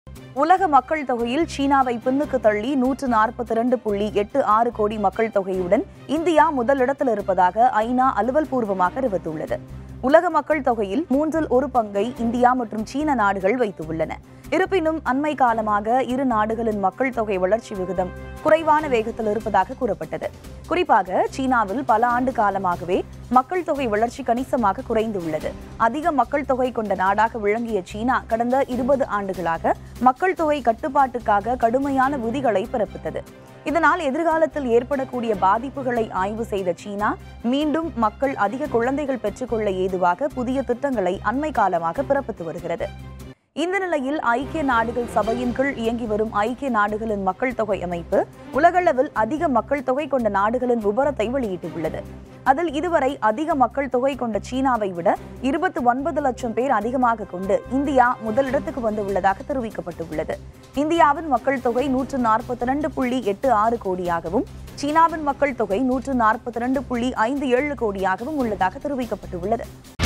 உலக மக்கள் தொகையில் சீனாவை பின்னுக்கு தள்ளி நூற்று நாற்பத்தி இரண்டு புள்ளி எட்டு ஆறு கோடி மக்கள் தொகையுடன் இந்தியா முதலிடத்தில் இருப்பதாக ஐநா அலுவல் பூர்வமாக அறிவித்துள்ளது உலக மக்கள் தொகையில் மூன்றில் ஒரு பங்கை இந்தியா மற்றும் சீன நாடுகள் வைத்துள்ளன இருப்பினும் அண்மை காலமாக இரு நாடுகளின் மக்கள் தொகை வளர்ச்சி விகிதம் குறைவான வேகத்தில் இருப்பதாக கூறப்பட்டது குறிப்பாக சீனாவில் பல ஆண்டு காலமாகவே மக்கள் தொகை வளர்ச்சி கணிசமாக குறைந்துள்ளது அதிக மக்கள் தொகை கொண்ட நாடாக விளங்கிய சீனா கடந்த இருபது ஆண்டுகளாக மக்கள் தொகை கட்டுப்பாட்டுக்காக கடுமையான விதிகளை பிறப்பித்தது இதனால் எதிர்காலத்தில் ஏற்படக்கூடிய பாதிப்புகளை ஆய்வு செய்த சீனா மீண்டும் மக்கள் அதிக குழந்தைகள் பெற்றுக்கொள்ள ஏதுவாக புதிய திட்டங்களை அண்மை காலமாக பிறப்பித்து வருகிறது இந்த நிலையில் ஐக்கிய நாடுகள் சபையின் கீழ் இயங்கி வரும் ஐக்கிய நாடுகளின் மக்கள் தொகை அமைப்பு உலகளவில் அதிக மக்கள் தொகை கொண்ட நாடுகளின் விவரத்தை வெளியிட்டுள்ளது அதில் இதுவரை அதிக மக்கள் தொகை கொண்ட சீனாவை விட இருபத்தி ஒன்பது லட்சம் பேர் அதிகமாக கொண்டு இந்தியா முதலிடத்துக்கு வந்துள்ளதாக தெரிவிக்கப்பட்டுள்ளது இந்தியாவின் மக்கள் தொகை நூற்று நாற்பத்தி இரண்டு புள்ளி எட்டு ஆறு கோடியாகவும் சீனாவின் மக்கள் தொகை நூற்று நாற்பத்தி இரண்டு புள்ளி ஐந்து ஏழு கோடியாகவும் உள்ளதாக தெரிவிக்கப்பட்டுள்ளது